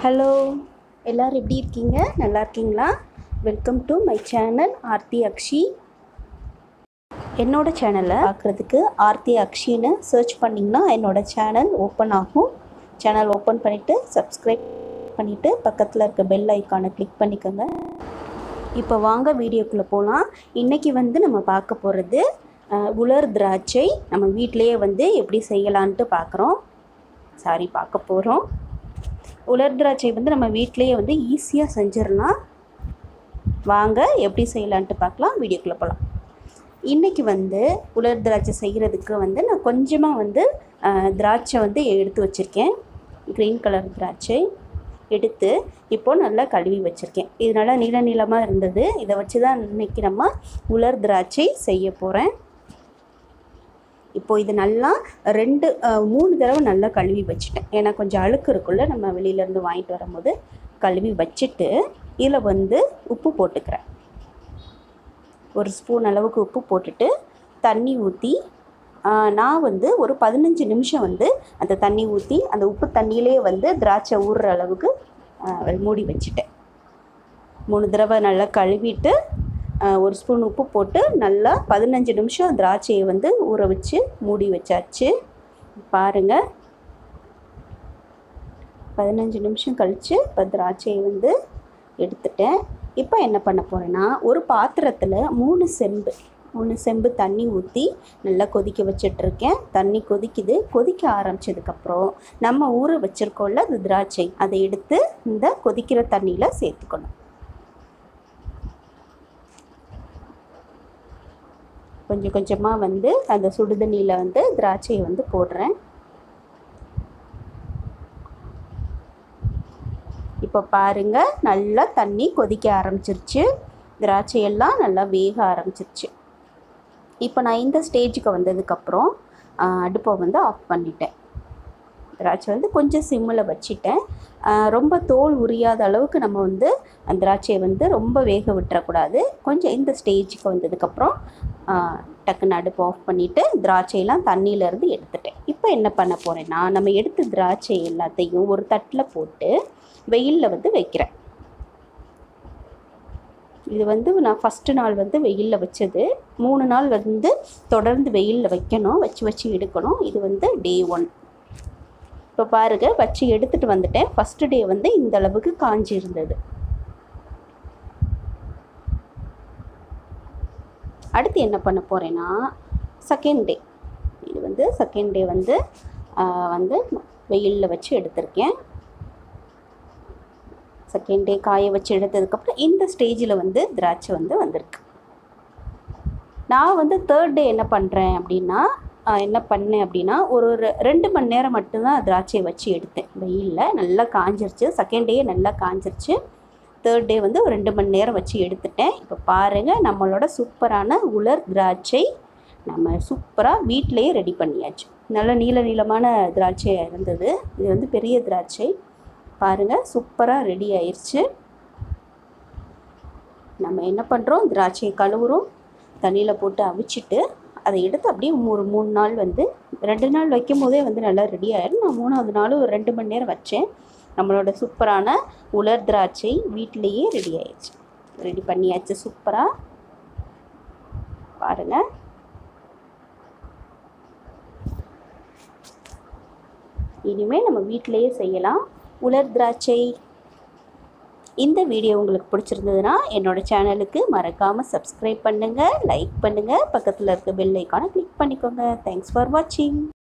hello எல்லோரும் எப்படி இருக்கீங்க நல்லா இருக்கீங்களா welcome to my channel Aarthi Akshi என்னோட சேனலை பார்க்குறதுக்கு ஆர்த்தி அக்ஷின்னு சர்ச் பண்ணிங்கன்னா என்னோட சேனல் ஓப்பன் ஆகும் சேனல் ஓப்பன் பண்ணிவிட்டு சப்ஸ்கிரைப் பண்ணிவிட்டு பக்கத்தில் இருக்க பெல் ஐக்கானை கிளிக் பண்ணிக்கோங்க இப்போ வாங்க வீடியோக்குள்ளே போகலாம் இன்றைக்கி வந்து நம்ம பார்க்க போகிறது உலர் திராட்சை நம்ம வீட்டிலையே வந்து எப்படி செய்யலான்ட்டு பார்க்குறோம் சாரி பார்க்க போகிறோம் உலர் திராட்சை வந்து நம்ம வீட்டிலையே வந்து ஈஸியாக செஞ்சிடலாம் வாங்க எப்படி செய்யலான்ட்டு பார்க்கலாம் வீடியோக்குள்ளே போகலாம் இன்றைக்கி வந்து உலர் திராட்சை செய்கிறதுக்கு வந்து நான் கொஞ்சமாக வந்து அஹ், திராட்சை வந்து எடுத்து வச்சுருக்கேன் க்ரீன் கலர் திராட்சை எடுத்து இப்போ நல்லா கழுவி வச்சுருக்கேன் இது நல்லா நீள நீளமாக இருந்தது இதை வச்சு தான் இன்றைக்கி நம்ம உலர் திராட்சை செய்ய போகிறேன் இப்போ இது நல்லா ரெண்டு அஹ், மூணு தடவை நல்லா கழுவி வச்சுட்டேன் ஏன்னா கொஞ்சம் அழுக்கு இருக்குல்ல நம்ம வெளியிலேருந்து வாங்கிட்டு வரும்போது கழுவி வச்சுட்டு இதில் வந்து உப்பு போட்டுக்கிறேன் ஒரு ஸ்பூன் அளவுக்கு உப்பு போட்டுட்டு தண்ணி ஊற்றி நான் வந்து ஒரு பதினஞ்சு நிமிஷம் வந்து அந்த தண்ணி ஊற்றி அந்த உப்பு தண்ணியிலே வந்து திராட்சை ஊறுற அளவுக்கு ஆஹ், மூடி வச்சுட்டேன் மூணு தடவை நல்லா கழுவிட்டு ஆஹ், ஒரு ஸ்பூன் உப்பு போட்டு நல்லா பதினஞ்சு நிமிஷம் திராட்சையை வந்து ஊற வச்சு மூடி வச்சாச்சு பாருங்கள் பதினஞ்சு நிமிஷம் கழித்து இப்போ திராட்சையை வந்து எடுத்துட்டேன் இப்போ என்ன பண்ண போகிறேன்னா ஒரு பாத்திரத்தில் மூணு செம்பு மூணு செம்பு தண்ணி ஊற்றி நல்லா கொதிக்க வச்சிட்ருக்கேன் தண்ணி கொதிக்குது கொதிக்க ஆரம்பிச்சதுக்கப்புறம் நம்ம ஊற வச்சுருக்கோம்ல அது திராட்சை அதை எடுத்து இந்த கொதிக்கிற தண்ணியில் சேர்த்துக்கணும் கொஞ்சம் கொஞ்சமாக வந்து அந்த சுடுதண்ணியில் வந்து திராட்சையை வந்து போடுறேன் இப்போ பாருங்க நல்லா தண்ணி கொதிக்க ஆரம்பிச்சிருச்சு திராட்சையெல்லாம் நல்லா வேக ஆரம்பிச்சிருச்சு இப்போ நான் இந்த ஸ்டேஜுக்கு வந்ததுக்கப்புறம் ஆஹ், அடுப்பை வந்து ஆஃப் பண்ணிட்டேன் திராட்சை வந்து கொஞ்சம் சிம்மில் வச்சிட்டேன் ஆஹ், ரொம்ப தோல் உரியாத அளவுக்கு நம்ம வந்து அந்த திராட்சையை வந்து ரொம்ப வேக விட்டுறக்கூடாது கொஞ்சம் இந்த ஸ்டேஜுக்கு வந்ததுக்கப்புறம் ஆஹ், டக்குன்னு அடுப்பு ஆஃப் பண்ணிவிட்டு திராட்சையெல்லாம் தண்ணியிலேருந்து எடுத்துட்டேன் இப்போ என்ன பண்ண போகிறேன்னா நம்ம எடுத்த திராட்சை எல்லாத்தையும் ஒரு தட்டில் போட்டு வெயிலில் வந்து வைக்கிறேன் இது வந்து நான் ஃபஸ்ட்டு நாள் வந்து வெயிலில் வச்சது மூணு நாள் வந்து தொடர்ந்து வெயிலில் வைக்கணும் வச்சு வச்சு எடுக்கணும் இது வந்து டே ஒன் இப்போ பாருங்க வச்சு எடுத்துகிட்டு வந்துட்டேன் ஃபஸ்ட்டு டே வந்து இந்த அளவுக்கு காஞ்சி இருந்தது அடுத்து என்ன பண்ண போகிறேன்னா செகண்ட் டே இது வந்து செகண்ட் டே வந்து ஆஹ், வந்து வெயிலில் வச்சு எடுத்திருக்கேன் செகண்ட் டே காய வச்சு எடுத்ததுக்கப்புறம் இந்த ஸ்டேஜில் வந்து திராட்சை வந்து வந்திருக்கு நான் வந்து தேர்ட் டே என்ன பண்ணுறேன் அப்படின்னா ஆஹ், என்ன பண்ணேன் அப்படின்னா ஒரு ரெ- ரெண்டு மணி நேரம் மட்டும்தான் திராட்சையை வச்சு எடுத்தேன் வெயிலில் நல்லா காஞ்சிருச்சு செகண்ட் டே நல்லா காஞ்சிருச்சு தேர்ட் டே வந்து ஒரு ரெண்டு மணி நேரம் வச்சு எடுத்துட்டேன் இப்போ பாருங்கள் நம்மளோட சூப்பரான உலர் திராட்சை நம்ம சூப்பராக வீட்டிலையே ரெடி பண்ணியாச்சு நல்ல நீள நீளமான திராட்சையாக இருந்தது இது வந்து பெரிய திராட்சை பாருங்கள் சூப்பராக ரெடி ஆயிடுச்சு நம்ம என்ன பண்ணுறோம் திராட்சையை கழுவுறோம் தண்ணியில் போட்டு அவிச்சிட்டு அதை எடுத்து அப்படியே ஒரு மூணு நாள் வந்து ரெண்டு நாள் வைக்கும் போதே வந்து நல்லா ரெடி ஆயிடும் நான் மூணாவது நாள் ஒரு ரெண்டு மணி நேரம் வச்சேன் நம்மளோட சூப்பரான உலர் திராட்சை வீட்டிலேயே ரெடி ஆயிடுச்சு ரெடி பண்ணியாச்சு சூப்பராக பாருங்கள் இனிமேல் நம்ம வீட்டிலேயே செய்யலாம் உலர் திராட்சை இந்த வீடியோ உங்களுக்கு பிடிச்சிருந்ததுன்னா என்னோட சேனலுக்கு மறக்காமல் சப்ஸ்கிரைப் பண்ணுங்கள் லைக் பண்ணுங்கள் பக்கத்தில் இருக்க பெல் ஐக்கானை கிளிக் பண்ணிக்கோங்க தேங்க்ஸ் ஃபார் வாட்சிங்